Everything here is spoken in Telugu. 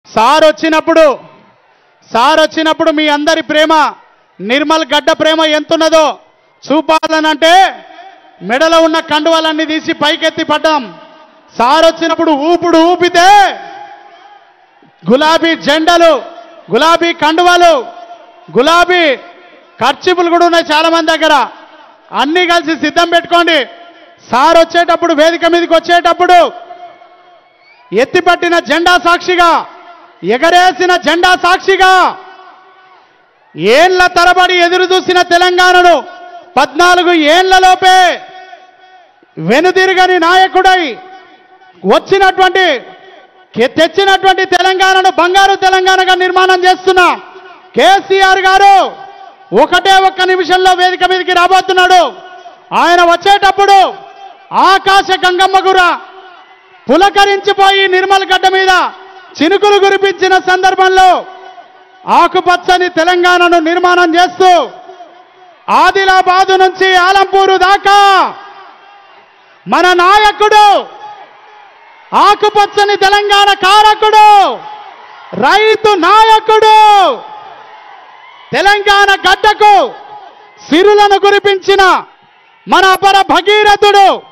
సార్ వచ్చినప్పుడు సార్ వచ్చినప్పుడు మీ అందరి ప్రేమ నిర్మల్ గడ్డ ప్రేమ ఎంతున్నదో చూపాలనంటే మెడలో ఉన్న కండువాలన్నీ తీసి పైకెత్తి పడ్డాం సార్ వచ్చినప్పుడు ఊపుడు ఊపితే గులాబీ జెండలు గులాబీ కండువాలు గులాబీ ఖర్చుపులు కూడా ఉన్నాయి చాలా మంది దగ్గర అన్నీ కలిసి సిద్ధం పెట్టుకోండి సార్ వచ్చేటప్పుడు వేదిక మీదకి వచ్చేటప్పుడు ఎత్తిపట్టిన జెండా సాక్షిగా ఎగరేసిన జెండా సాక్షిగా ఏళ్ల తరబడి ఎదురు చూసిన తెలంగాణను పద్నాలుగు ఏళ్లలోపే వెనుదిరగని నాయకుడై వచ్చినటువంటి కె- తెచ్చినటువంటి తెలంగాణను బంగారు తెలంగాణగా నిర్మాణం చేస్తున్న కేసీఆర్ గారు ఒకటే ఒక్క నిమిషంలో వేదిక మీదకి రాబోతున్నాడు ఆయన వచ్చేటప్పుడు ఆకాశ గంగమ్మగుర పులకరించిపోయి నిర్మల్ గడ్డ మీద చినుకులు కురిపించిన సందర్భంలో ఆకుపచ్చని తెలంగాణను నిర్మాణం చేస్తూ ఆదిలాబాదు నుంచి ఆలంపూరు దాకా మన నాయకుడు ఆకుపచ్చని తెలంగాణ కారకుడు రైతు నాయకుడు తెలంగాణ గడ్డకు సిరులను కురిపించిన మన అపర భగీరథుడు